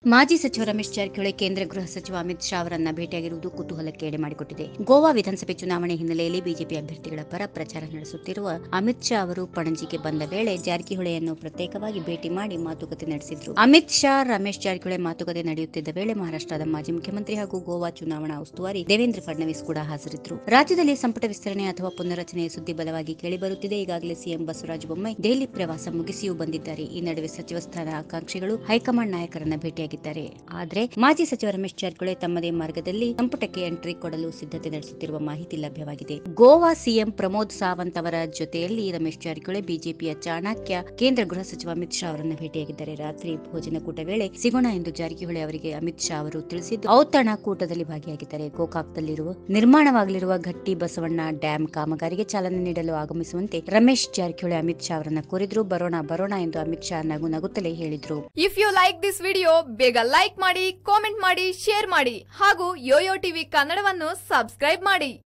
ಮಾಜಿ ಸಚಿವ ರಮೇಶ್ ಜಾರಕಿಹೊಳಿ ಕೇಂದ್ರ ಗೃಹ ಸಚಿವ ಅಮಿತ್ ಶಾ ಅವರನ್ನ ಭೇಟಿಯಾಗಿರುವುದು ಕುತೂಹಲಕ್ಕೆ ಎಡೆ ಮಾಡಿಕೊಟ್ಟಿದೆ ಗೋವಾ ವಿಧಾನಸಭೆ ಚುನಾವಣೆ ಹಿನ್ನೆಲೆಯಲ್ಲಿ ಬಿಜೆಪಿ ಅಭ್ಯರ್ಥಿಗಳ ಪರ ಪ್ರಚಾರ ನಡೆಸುತ್ತಿರುವ ಅಮಿತ್ ಶಾ ಅವರು ಪಣಜಿಗೆ ಬಂದ ವೇಳೆ ಜಾರಕಿಹೊಳಿಯನ್ನು ಪ್ರತ್ಯೇಕವಾಗಿ ಭೇಟಿ ಮಾಡಿ ಮಾತುಕತೆ ನಡೆಸಿದ್ರು ಅಮಿತ್ ಶಾ ರಮೇಶ್ ಜಾರಕಿಹೊಳಿ ಮಾತುಕತೆ ನಡೆಯುತ್ತಿದ್ದ ವೇಳೆ ಮಹಾರಾಷ್ಟ್ರದ ಮಾಜಿ ಮುಖ್ಯಮಂತ್ರಿ ಹಾಗೂ ಗೋವಾ ಚುನಾವಣಾ ಉಸ್ತುವಾರಿ ದೇವೇಂದ್ರ ಫಡ್ನವೀಸ್ ಕೂಡ ಹಾಜರಿದ್ದರು ರಾಜ್ಯದಲ್ಲಿ ಸಂಪುಟ ವಿಸ್ತರಣೆ ಅಥವಾ ಪುನರಚನೆಯ ಸುದ್ದಿ ಬಲವಾಗಿ ಕೇಳಿಬರುತ್ತಿದೆ ಈಗಾಗಲೇ ಸಿಎಂ ಬಸವರಾಜ ಬೊಮ್ಮಾಯಿ ದೆಹಲಿ ಪ್ರವಾಸ ಮುಗಿಸಿಯೂ ಬಂದಿದ್ದಾರೆ ಈ ನಡುವೆ ಸಚಿವ ಸ್ಥಾನ ಆಕಾಂಕ್ಷಿಗಳು ಹೈಕಮಾಂಡ್ ನಾಯಕರನ್ನ ಭೇಟಿಯಾಗಿದ್ದಾರೆ ಆದರೆ ಮಾಜಿ ಸಚಿವ ರಮೇಶ್ ಜಾರಕಿಹೊಳಿ ತಮ್ಮದೇ ಮಾರ್ಗದಲ್ಲಿ ಸಂಪುಟಕ್ಕೆ ಎಂಟ್ರಿ ಕೊಡಲು ಸಿದ್ಧತೆ ನಡೆಸುತ್ತಿರುವ ಮಾಹಿತಿ ಲಭ್ಯವಾಗಿದೆ ಗೋವಾ ಸಿಎಂ ಪ್ರಮೋದ್ ಸಾವಂತ್ ಅವರ ಜೊತೆಯಲ್ಲಿ ರಮೇಶ್ ಜಾರಕಿಹೊಳಿ ಬಿಜೆಪಿಯ ಚಾಣಕ್ಯ ಕೇಂದ್ರ ಗೃಹ ಸಚಿವ ಅಮಿತ್ ಶಾ ಅವರನ್ನು ಭೇಟಿಯಾಗಿದ್ದಾರೆ ರಾತ್ರಿ ಭೋಜನ ಕೂಟ ವೇಳೆ ಸಿಗೋಣ ಎಂದು ಜಾರಕಿಹೊಳಿ ಅವರಿಗೆ ಅಮಿತ್ ಶಾ ಅವರು ತಿಳಿಸಿದ್ದು ಔತಣ ಕೂಟದಲ್ಲಿ ಭಾಗಿಯಾಗಿದ್ದಾರೆ ಗೋಕಾಕ್ದಲ್ಲಿರುವ ನಿರ್ಮಾಣವಾಗಲಿರುವ ಘಟ್ಟಿ ಬಸವಣ್ಣ ಡ್ಯಾಂ ಕಾಮಗಾರಿಗೆ ಚಾಲನೆ ನೀಡಲು ಆಗಮಿಸುವಂತೆ ರಮೇಶ್ ಜಾರಕಿಹೊಳಿ ಅಮಿತ್ ಶಾ ಅವರನ್ನ ಕೋರಿದ್ರು ಬರೋಣ ಬರೋಣ ಎಂದು ಅಮಿತ್ ಶಾ ನಗು ನಗುತ್ತಲೇ ಹೇಳಿದ್ರು if you like this video ಬೇಗ ಲೈಕ್ ಮಾಡಿ ಕಾಮೆಂಟ್ ಮಾಡಿ ಶೇರ್ ಮಾಡಿ ಹಾಗೂ ಯೋಯೋ ಟಿವಿ ಕನ್ನಡವನ್ನು ಸಬ್ಸ್ಕ್ರೈಬ್ ಮಾಡಿ